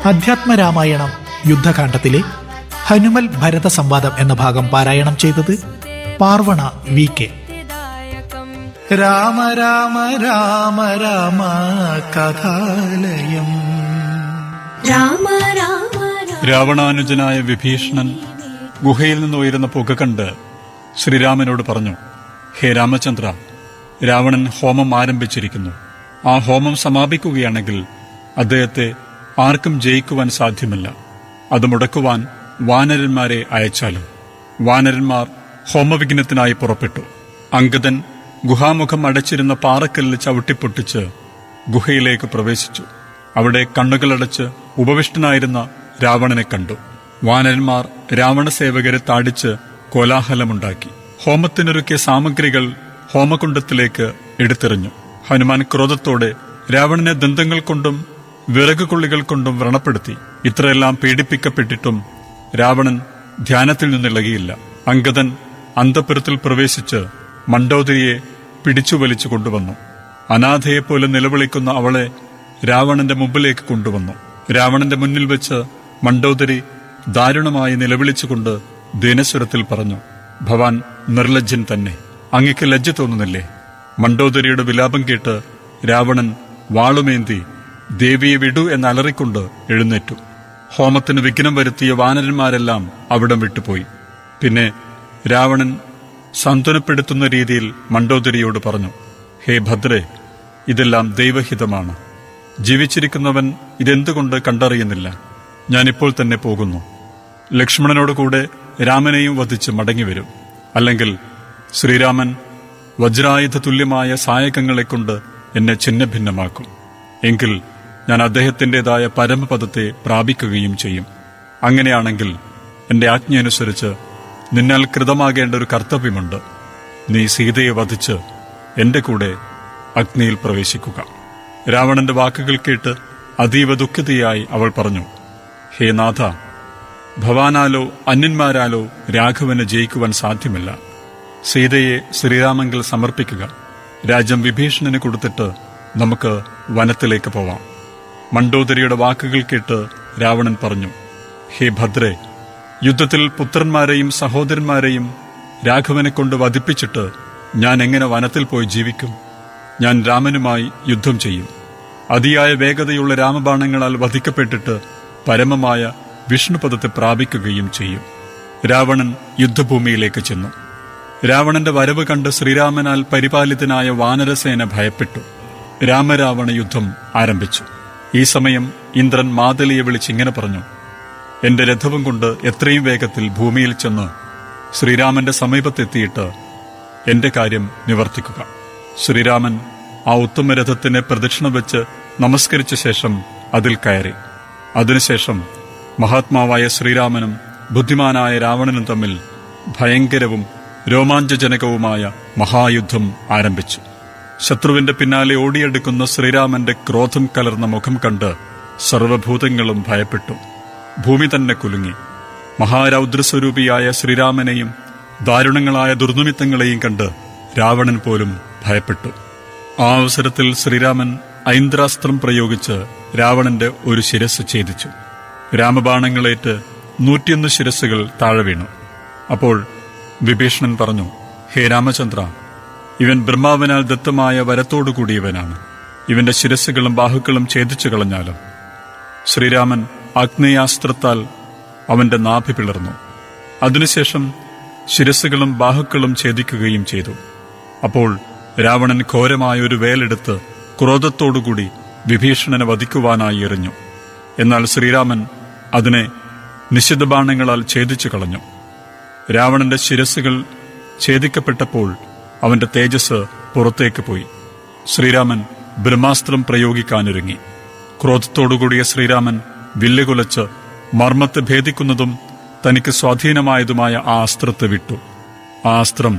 അധ്യാത്മരാമായണം യുദ്ധകാന്ഡത്തിലെ ഹനുമൽ ഭരത സംവാദം എന്ന ഭാഗം പാരായണം ചെയ്തത് പാർവണ വി കെ രാമ രാമ രാമ രാമ കഥാലയം രാമ രാമ രാമ രാവണാനുജനായ വിഭീഷണൻ ഗുഹയിൽ നിന്ന് ഉയരുന്ന പുക കണ്ട് ശ്രീരാമനോട് പറഞ്ഞു ഹേ രാമചന്ദ്ര രാവണൻ ഹോമം ആരംഭിച്ചിരിക്കുന്നു ആ ഹോമം സമാപിക്കുകയാണെങ്കിൽ അദ്ദേഹത്തെ ആർക്കും ജയിക്കുവാൻ സാധ്യമല്ല അത് മുടക്കുവാൻ വാനരന്മാരെ അയച്ചാലും വാനരന്മാർ ഹോമവിഘ്നത്തിനായി പുറപ്പെട്ടു അങ്കദൻ ഗുഹാമുഖം അടച്ചിരുന്ന പാറക്കല്ല് ചവിട്ടിപ്പൊട്ടിച്ച് ഗുഹയിലേക്ക് പ്രവേശിച്ചു അവിടെ കണ്ണുകളടച്ച് ഉപവിഷ്ടനായിരുന്ന രാവണനെ കണ്ടു വാനരന്മാർ രാവണസേവകരെ താടിച്ച് കോലാഹലമുണ്ടാക്കി ഹോമത്തിനൊരുക്കിയ സാമഗ്രികൾ ഹോമകുണ്ടത്തിലേക്ക് എടുത്തെറിഞ്ഞു ഹനുമാൻ ക്രോധത്തോടെ രാവണനെ ദന്തങ്ങൾ കൊണ്ടും വിറകുകൊള്ളികൾ കൊണ്ടും വ്രണപ്പെടുത്തി ഇത്രയെല്ലാം പീഡിപ്പിക്കപ്പെട്ടിട്ടും രാവണൻ ധ്യാനത്തിൽ നിന്നിളകിയില്ല അങ്കദൻ അന്തപുരത്തിൽ പ്രവേശിച്ച് മണ്ഡോദരിയെ പിടിച്ചു വലിച്ചു കൊണ്ടുവന്നു അനാഥയെപ്പോലെ നിലവിളിക്കുന്ന അവളെ രാവണന്റെ മുമ്പിലേക്ക് കൊണ്ടുവന്നു രാവണന്റെ മുന്നിൽ വെച്ച് മണ്ഡോദരി ദാരുണമായി നിലവിളിച്ചുകൊണ്ട് ദീനസ്വരത്തിൽ പറഞ്ഞു ഭവാൻ നിർലജ്ജൻ തന്നെ അങ്ങക്ക് ലജ്ജ തോന്നുന്നില്ലേ മണ്ഡോദരിയുടെ വിലാപം കേട്ട് രാവണൻ വാളുമേന്തി ദേവിയെ വിടു എന്നലറിക്കൊണ്ട് എഴുന്നേറ്റു ഹോമത്തിന് വിഘ്നം വരുത്തിയ വാനരന്മാരെല്ലാം അവിടം വിട്ടുപോയി പിന്നെ രാവണൻ സാന്ത്വനപ്പെടുത്തുന്ന രീതിയിൽ മണ്ഡോദരിയോട് പറഞ്ഞു ഹേ ഭദ്രേ ഇതെല്ലാം ദൈവഹിതമാണ് ജീവിച്ചിരിക്കുന്നവൻ ഇതെന്തുകൊണ്ട് കണ്ടറിയുന്നില്ല ഞാനിപ്പോൾ തന്നെ പോകുന്നു ലക്ഷ്മണനോട് കൂടെ രാമനെയും വധിച്ച് മടങ്ങിവരും അല്ലെങ്കിൽ ശ്രീരാമൻ വജ്രായുധ തുല്യമായ സായകങ്ങളെ കൊണ്ട് എന്നെ ഛിന്നഭിന്നമാക്കും എങ്കിൽ ഞാൻ അദ്ദേഹത്തിൻ്റെതായ പരമപദത്തെ പ്രാപിക്കുകയും ചെയ്യും അങ്ങനെയാണെങ്കിൽ എന്റെ ആജ്ഞയനുസരിച്ച് നിന്നാൽ കൃതമാകേണ്ട ഒരു കർത്തവ്യമുണ്ട് നീ സീതയെ വധിച്ച് എന്റെ കൂടെ അഗ്നിയിൽ പ്രവേശിക്കുക രാവണന്റെ വാക്കുകൾ കേട്ട് അതീവ ദുഃഖിതയായി അവൾ പറഞ്ഞു ഹേ നാഥ ഭവാനാലോ അന്യന്മാരാലോ രാഘവന് ജയിക്കുവാൻ സാധ്യമല്ല സീതയെ ശ്രീരാമങ്കിൽ സമർപ്പിക്കുക രാജ്യം വിഭീഷണന് കൊടുത്തിട്ട് നമുക്ക് വനത്തിലേക്ക് പോവാം മണ്ഡോദരിയുടെ വാക്കുകൾ കേട്ട് രാവണൻ പറഞ്ഞു ഹേ ഭദ്രേ യുദ്ധത്തിൽ പുത്രന്മാരെയും സഹോദരന്മാരെയും രാഘവനെ കൊണ്ട് വധിപ്പിച്ചിട്ട് ഞാൻ എങ്ങനെ വനത്തിൽ പോയി ജീവിക്കും ഞാൻ രാമനുമായി യുദ്ധം ചെയ്യും അതിയായ വേഗതയുള്ള രാമബാണങ്ങളാൽ വധിക്കപ്പെട്ടിട്ട് പരമമായ വിഷ്ണുപദത്തെ പ്രാപിക്കുകയും ചെയ്യും രാവണൻ യുദ്ധഭൂമിയിലേക്ക് ചെന്നു രാവണന്റെ വരവ് കണ്ട് ശ്രീരാമനാൽ പരിപാലിതനായ വാനരസേന ഭയപ്പെട്ടു രാമരാവണ യുദ്ധം ആരംഭിച്ചു ഈ സമയം ഇന്ദ്രൻ മാതലിയെ വിളിച്ചിങ്ങനെ പറഞ്ഞു എന്റെ രഥവും കൊണ്ട് എത്രയും വേഗത്തിൽ ഭൂമിയിൽ ചെന്ന് ശ്രീരാമന്റെ സമീപത്തെത്തിയിട്ട് എന്റെ കാര്യം നിവർത്തിക്കുക ശ്രീരാമൻ ആ ഉത്തമരഥത്തിനെ പ്രദക്ഷിണം വെച്ച് നമസ്കരിച്ച ശേഷം അതിൽ കയറി അതിനുശേഷം മഹാത്മാവായ ശ്രീരാമനും ബുദ്ധിമാനായ രാവണനും തമ്മിൽ ഭയങ്കരവും രോമാഞ്ചജനകവുമായ മഹായുദ്ധം ആരംഭിച്ചു ശത്രുവിന്റെ പിന്നാലെ ഓടിയെടുക്കുന്ന ശ്രീരാമന്റെ ക്രോധം കലർന്ന മുഖം കണ്ട് സർവഭൂതങ്ങളും ഭയപ്പെട്ടു ഭൂമി തന്നെ കുലുങ്ങി മഹാരൗദ്രസ്വരൂപിയായ ശ്രീരാമനെയും ദാരുണങ്ങളായ ദുർനിമിത്തങ്ങളെയും കണ്ട് രാവണൻ പോലും ഭയപ്പെട്ടു ആ അവസരത്തിൽ ശ്രീരാമൻ ഐന്ദ്രാസ്ത്രം പ്രയോഗിച്ച് രാവണന്റെ ഒരു ശിരസ് ഛേദിച്ചു രാമബാണങ്ങളേറ്റ് നൂറ്റിയൊന്ന് ശിരസ്സുകൾ താഴെ വീണു അപ്പോൾ വിഭീഷണൻ പറഞ്ഞു ഹേ രാമചന്ദ്ര ഇവൻ ബ്രഹ്മാവിനാൽ ദത്തമായ വരത്തോടു കൂടിയവനാണ് ഇവന്റെ ശിരസ്സുകളും ബാഹുക്കളും ഛേദിച്ചു കളഞ്ഞാലും ശ്രീരാമൻ ആഗ്നേയാസ്ത്രത്താൽ അവന്റെ നാഭി പിളർന്നു അതിനുശേഷം ശിരസ്സുകളും ബാഹുക്കളും ഛേദിക്കുകയും ചെയ്തു അപ്പോൾ രാവണൻ ഘോരമായ ഒരു വേലെടുത്ത് ക്രോധത്തോടുകൂടി വിഭീഷണനെ വധിക്കുവാനായി എറിഞ്ഞു എന്നാൽ ശ്രീരാമൻ അതിനെ നിശിതബാണങ്ങളാൽ ഛേദിച്ചു കളഞ്ഞു രാവണന്റെ ശിരസ്സുകൾ ഛേദിക്കപ്പെട്ടപ്പോൾ അവന്റെ തേജസ് പുറത്തേക്ക് പോയി ശ്രീരാമൻ ബ്രഹ്മാസ്ത്രം പ്രയോഗിക്കാനൊരുങ്ങി ക്രോധത്തോടുകൂടിയ ശ്രീരാമൻ വില്ലുകുലച്ച് മർമ്മത്തെ ഭേദിക്കുന്നതും തനിക്ക് സ്വാധീനമായതുമായ ആ അസ്ത്രത്തെ വിട്ടു ആ അസ്ത്രം